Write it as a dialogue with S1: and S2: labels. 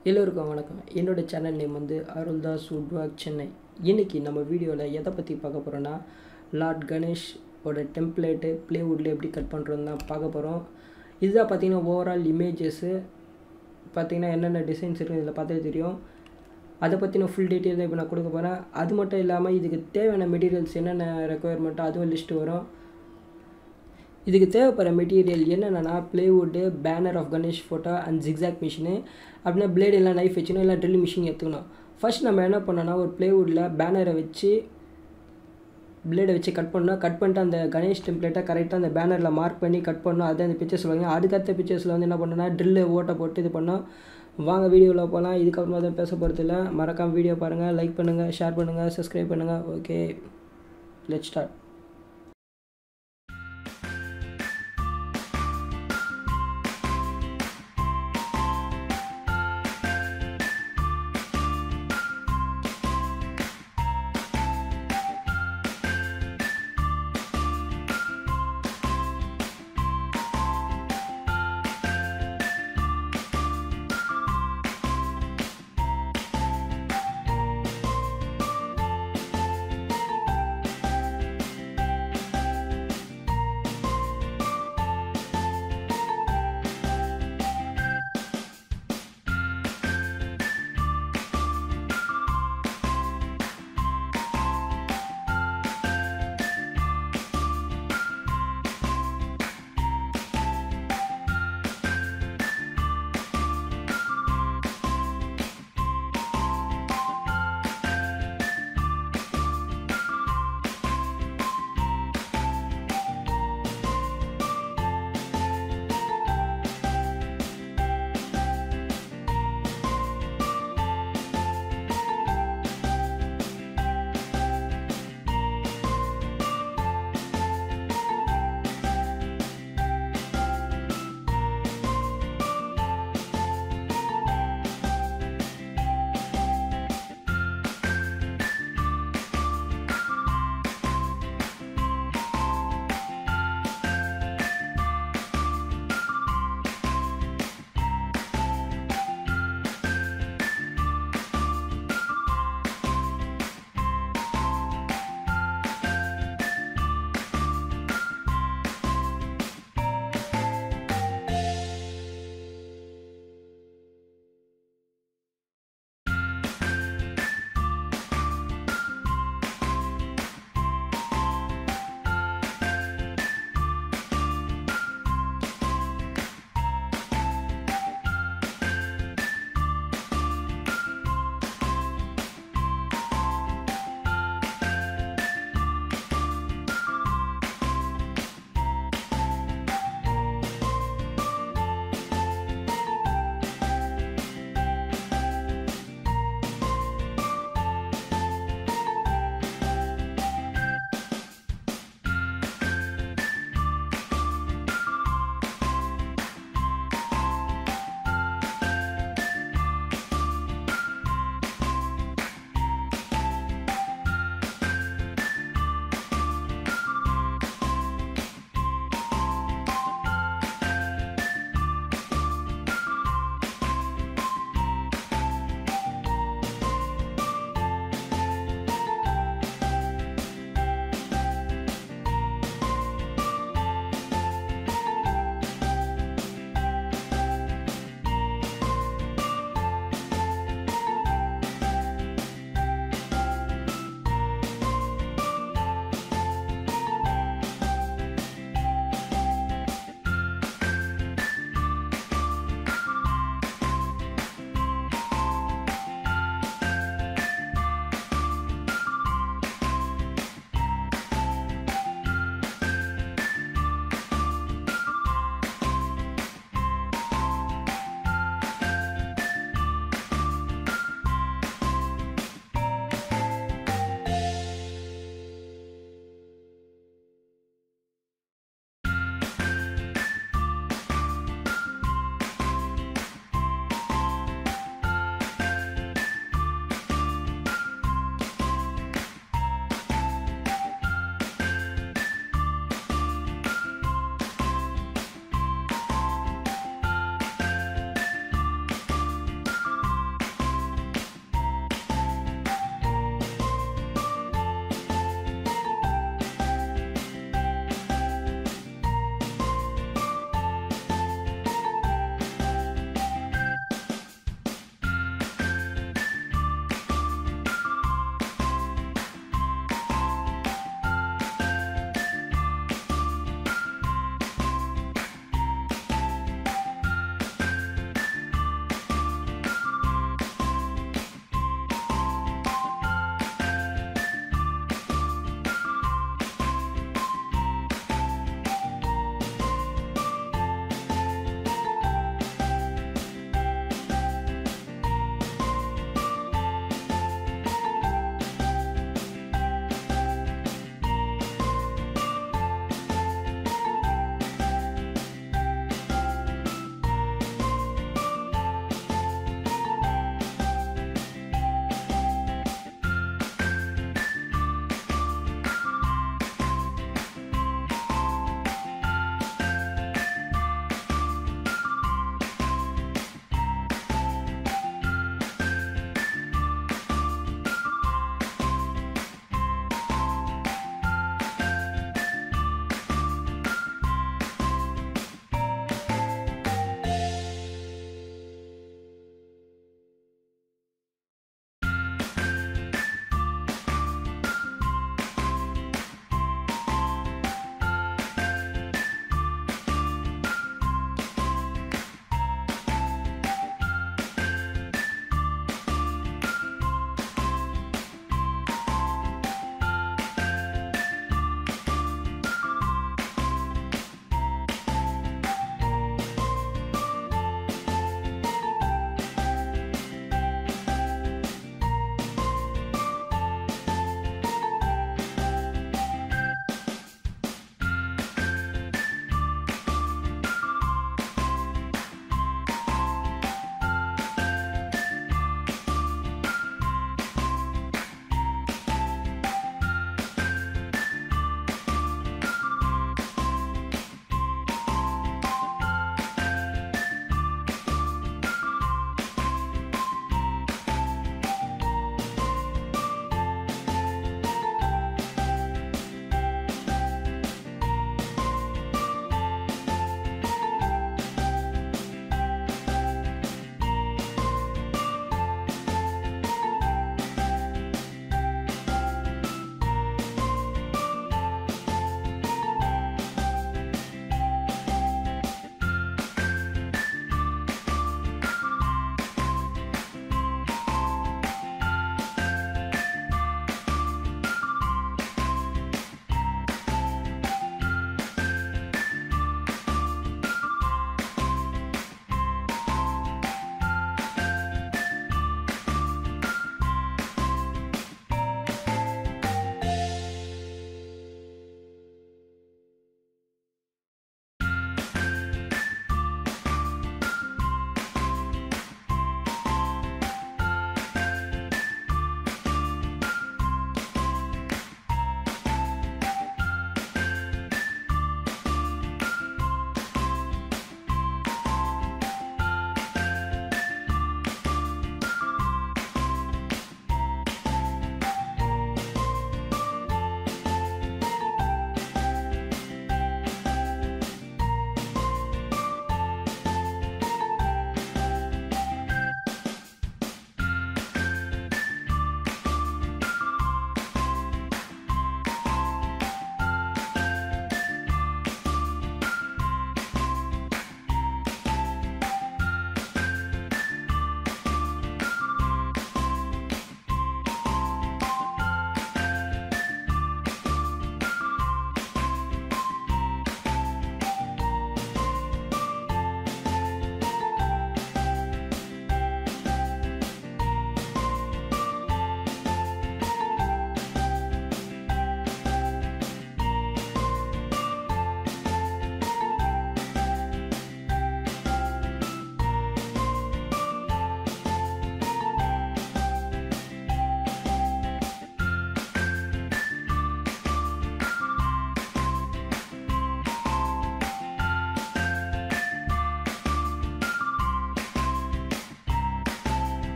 S1: எல்லோருக்கும் வணக்கம் என்னோட சேனல் நேம் வந்து அருள்தாஸ் உட்வாக் சென்னை இன்னைக்கு நம்ம வீடியோவில் எதை பற்றி பார்க்க போகிறோன்னா லார்ட் கணேஷ் ஓட டெம்ப்ளேட்டு ப்ளேவுட்டில் எப்படி கட் பண்ணுறோன்னு தான் பார்க்க போகிறோம் இதுதான் பார்த்தீங்கன்னா ஓவரால் இமேஜஸ்ஸு பார்த்தீங்கன்னா என்னென்ன டிசைன்ஸ் இருக்குது இதில் பார்த்தாலே தெரியும் அதை பற்றின ஃபுல் டீட்டெயில் தான் இப்போ நான் கொடுக்க போகிறேன் அது மட்டும் இல்லாமல் இதுக்கு தேவையான மெட்டீரியல்ஸ் என்னென்ன ரெக்குயர்மெண்ட்டோ அதுவும் லிஸ்ட்டு வரும் இதுக்கு தேவைப்படுற மெட்டீரியல் என்னென்னா plywood banner of Ganesh photo and jigsaw machine அப்படின்னா பிளேட் எல்லாம் நைஃப் வச்சுக்கணும் இல்லை ட்ரில் மிஷின் எடுத்துக்கணும் ஃபர்ஸ்ட் நம்ம என்ன பண்ணோன்னா ஒரு ப்ளேவுட்டில் பேனரை வச்சு பிளேடை வச்சு கட் பண்ணோம் கட் பண்ணிட்டு அந்த கணேஷ் டெம்ப்ளேட்டை கரெக்டாக அந்த பேனரில் மார்க் பண்ணி கட் பண்ணோம் அதான் அந்த பிக்சர்ஸ் சொல்லுவாங்க அடுத்தடுத்த பிக்சர்ஸில் வந்து என்ன பண்ணோன்னா ட்ரில்லு ஓட்டை போட்டு இது பண்ணோம் வாங்க வீடியோவில் போகலாம் இதுக்கப்புறமா தான் பேச போகிறதில்ல மறக்காமல் வீடியோ பாருங்கள் லைக் பண்ணுங்கள் ஷேர் பண்ணுங்கள் சப்ஸ்கிரைப் பண்ணுங்கள் ஓகே லெட் ஸ்டார்ட்